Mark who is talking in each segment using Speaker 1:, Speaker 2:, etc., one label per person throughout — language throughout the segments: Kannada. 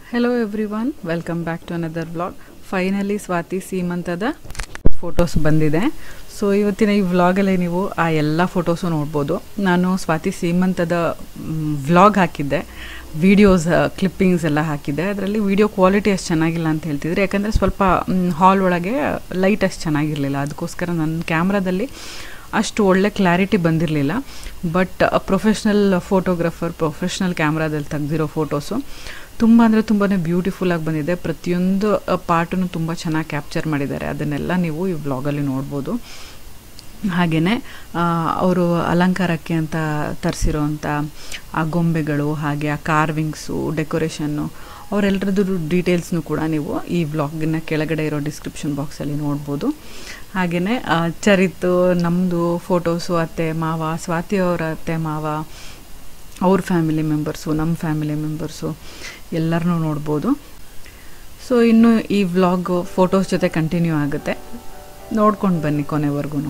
Speaker 1: hello everyone welcome back to another blog finally Swati ಸೀಮಂತದ ಫೋಟೋಸ್ ಬಂದಿದೆ ಸೊ ಇವತ್ತಿನ ಈ ವ್ಲಾಗಲ್ಲಿ ನೀವು ಆ ಎಲ್ಲ ಫೋಟೋಸು ನೋಡ್ಬೋದು ನಾನು ಸ್ವಾತಿ ಸೀಮಂತದ ವ್ಲಾಗ್ ಹಾಕಿದ್ದೆ ವಿಡಿಯೋಸ್ ಕ್ಲಿಪ್ಪಿಂಗ್ಸ್ ಎಲ್ಲ ಹಾಕಿದ್ದೆ ಅದರಲ್ಲಿ ವಿಡಿಯೋ ಕ್ವಾಲಿಟಿ ಅಷ್ಟು ಚೆನ್ನಾಗಿಲ್ಲ ಅಂತ ಹೇಳ್ತಿದ್ರು ಯಾಕಂದರೆ ಸ್ವಲ್ಪ ಹಾಲ್ ಒಳಗೆ ಲೈಟ್ ಅಷ್ಟು ಚೆನ್ನಾಗಿರಲಿಲ್ಲ ಅದಕ್ಕೋಸ್ಕರ ನನ್ನ ಕ್ಯಾಮ್ರಾದಲ್ಲಿ ಅಷ್ಟು ಒಳ್ಳೆ ಕ್ಲಾರಿಟಿ ಬಂದಿರಲಿಲ್ಲ ಬಟ್ ಪ್ರೊಫೆಷ್ನಲ್ ಫೋಟೋಗ್ರಫರ್ ಪ್ರೊಫೆಷ್ನಲ್ ಕ್ಯಾಮ್ರಾದಲ್ಲಿ ತೆಗ್ದಿರೋ ಫೋಟೋಸು ತುಂಬ ಅಂದರೆ ತುಂಬಾ ಬ್ಯೂಟಿಫುಲ್ಲಾಗಿ ಬಂದಿದೆ ಪ್ರತಿಯೊಂದು ಪಾರ್ಟನ್ನು ತುಂಬ ಚೆನ್ನಾಗಿ ಕ್ಯಾಪ್ಚರ್ ಮಾಡಿದ್ದಾರೆ ಅದನ್ನೆಲ್ಲ ನೀವು ಈ ವ್ಲಾಗಲ್ಲಿ ನೋಡ್ಬೋದು ಹಾಗೆಯೇ ಅವರು ಅಲಂಕಾರಕ್ಕೆ ಅಂತ ತರಿಸಿರೋವಂಥ ಆ ಗೊಂಬೆಗಳು ಹಾಗೆ ಆ ಕಾರ್ವಿಂಗ್ಸು ಡೆಕೋರೇಷನ್ನು ಅವರೆಲ್ಲರದ್ದು ಡೀಟೇಲ್ಸ್ನು ಕೂಡ ನೀವು ಈ ವ್ಲಾಗಿನ ಕೆಳಗಡೆ ಇರೋ ಡಿಸ್ಕ್ರಿಪ್ಷನ್ ಬಾಕ್ಸಲ್ಲಿ ನೋಡ್ಬೋದು ಹಾಗೆಯೇ ಚರಿತು ನಮ್ಮದು ಫೋಟೋಸು ಅತ್ತೆ ಮಾವ ಸ್ವಾತಿ ಅವರ ಅತ್ತೆ ಮಾವ ಅವ್ರ ಫ್ಯಾಮಿಲಿ ಮೆಂಬರ್ಸು ನಮ್ಮ ಫ್ಯಾಮಿಲಿ ಮೆಂಬರ್ಸು ಎಲ್ಲರನ್ನೂ ನೋಡ್ಬೋದು ಸೊ ಇನ್ನು ಈ ವ್ಲಾಗ್ ಫೋಟೋಸ್ ಜೊತೆ ಕಂಟಿನ್ಯೂ ಆಗುತ್ತೆ ನೋಡ್ಕೊಂಡು ಬನ್ನಿ ಕೊನೆವರೆಗೂ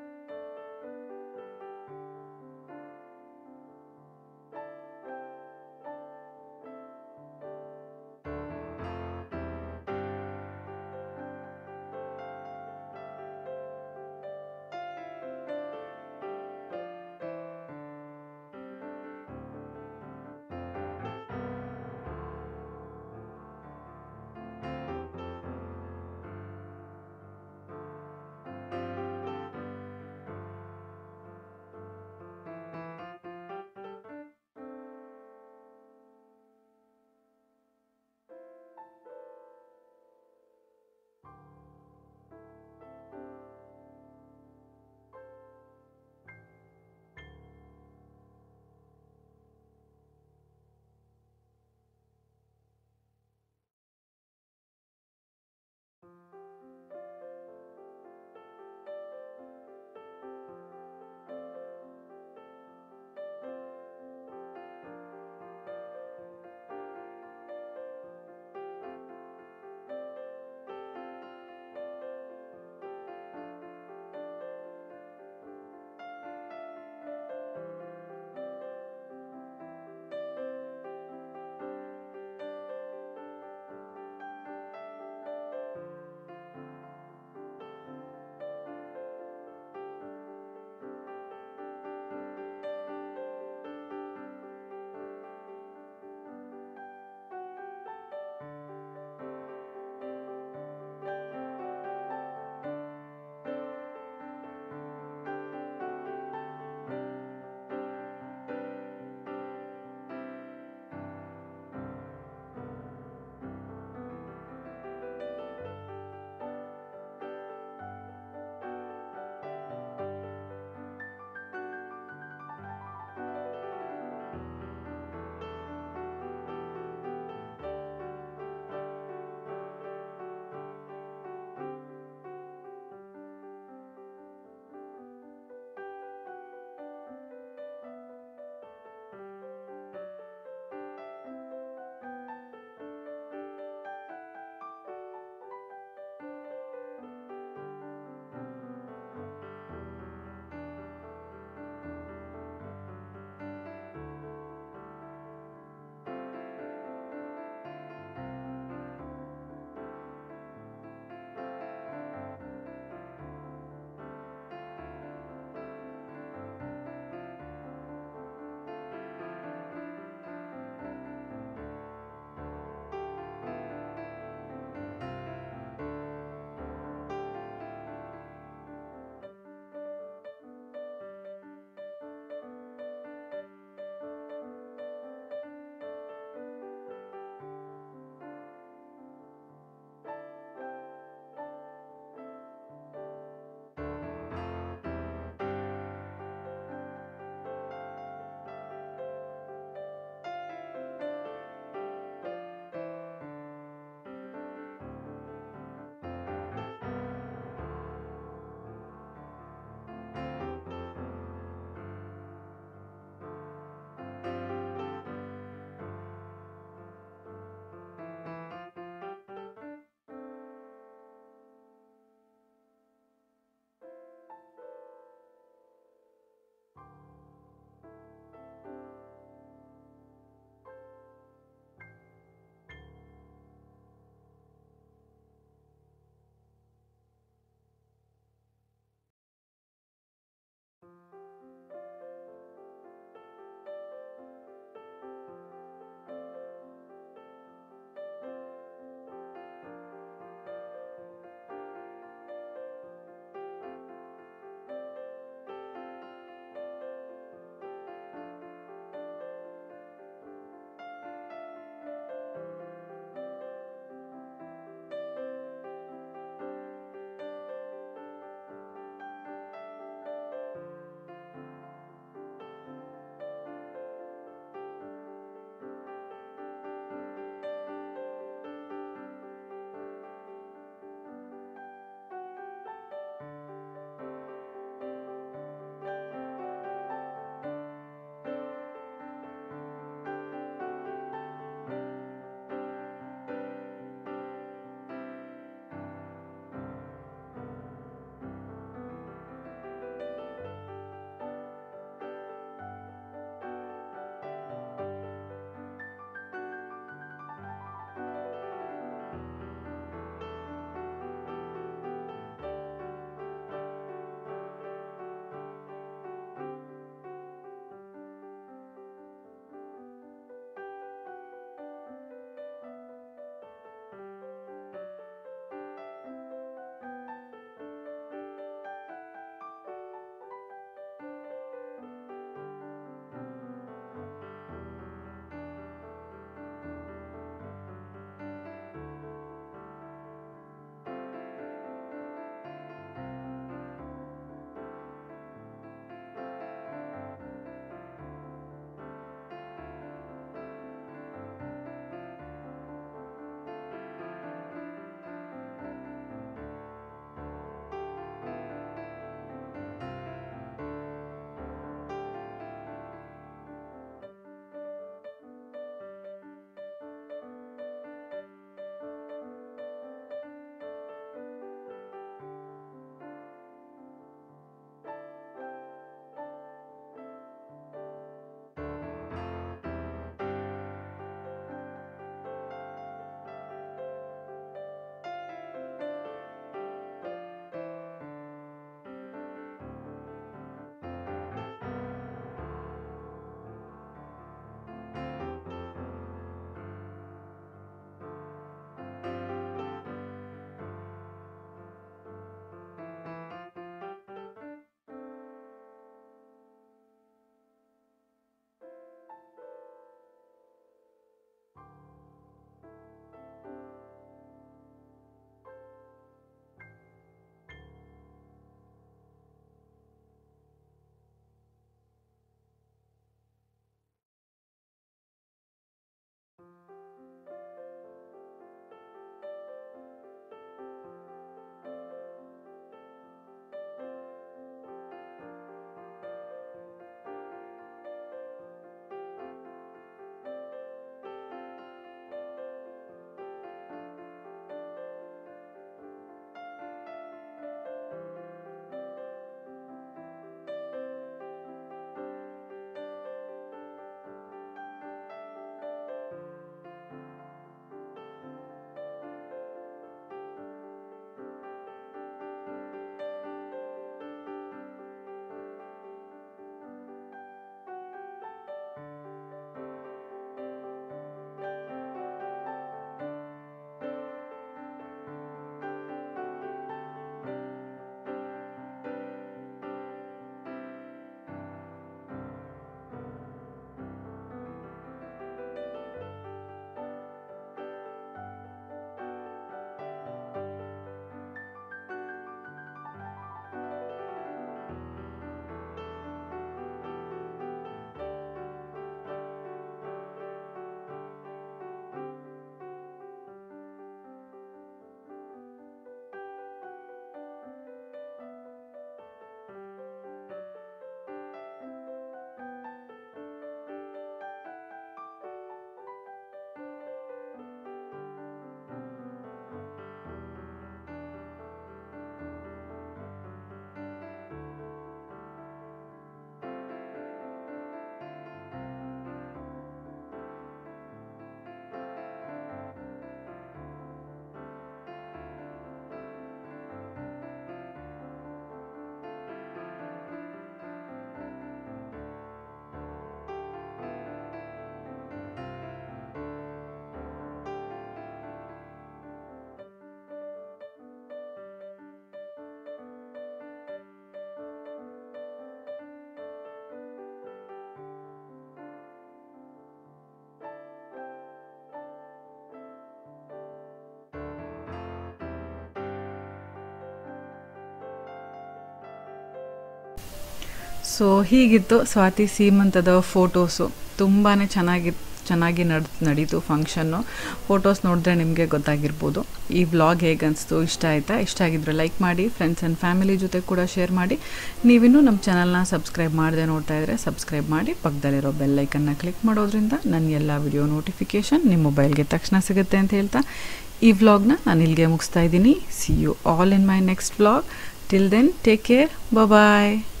Speaker 1: ಸೊ ಹೀಗಿತ್ತು ಸ್ವಾತಿ ಸೀಮಂತದ ಫೋಟೋಸು ತುಂಬಾ ಚೆನ್ನಾಗಿ ಚೆನ್ನಾಗಿ ನಡ್ ನಡೀತು ಫಂಕ್ಷನ್ನು ಫೋಟೋಸ್ ನೋಡಿದ್ರೆ ನಿಮಗೆ ಗೊತ್ತಾಗಿರ್ಬೋದು ಈ ವ್ಲಾಗ್ ಹೇಗೆ ಅನಿಸ್ತು ಇಷ್ಟ ಆಯಿತಾ ಇಷ್ಟ ಆಗಿದ್ರೆ ಲೈಕ್ ಮಾಡಿ ಫ್ರೆಂಡ್ಸ್ ಆ್ಯಂಡ್ ಫ್ಯಾಮಿಲಿ ಜೊತೆ ಕೂಡ ಶೇರ್ ಮಾಡಿ ನೀವಿನ್ನೂ ನಮ್ಮ ಚಾನಲ್ನ ಸಬ್ಸ್ಕ್ರೈಬ್ ಮಾಡದೆ ನೋಡ್ತಾ ಇದ್ದರೆ ಸಬ್ಸ್ಕ್ರೈಬ್ ಮಾಡಿ ಪಕ್ಕದಲ್ಲಿರೋ ಬೆಲ್ಲೈಕನ್ನ ಕ್ಲಿಕ್ ಮಾಡೋದ್ರಿಂದ ನನ್ನ ಎಲ್ಲ ವಿಡಿಯೋ ನೋಟಿಫಿಕೇಷನ್ ನಿಮ್ಮ ಮೊಬೈಲ್ಗೆ ತಕ್ಷಣ ಸಿಗುತ್ತೆ ಅಂತ ಹೇಳ್ತಾ ಈ ವ್ಲಾಗ್ನ ನಾನು ಇಲ್ಲಿಗೆ ಮುಗಿಸ್ತಾ ಇದ್ದೀನಿ see you all in my next vlog till then take care bye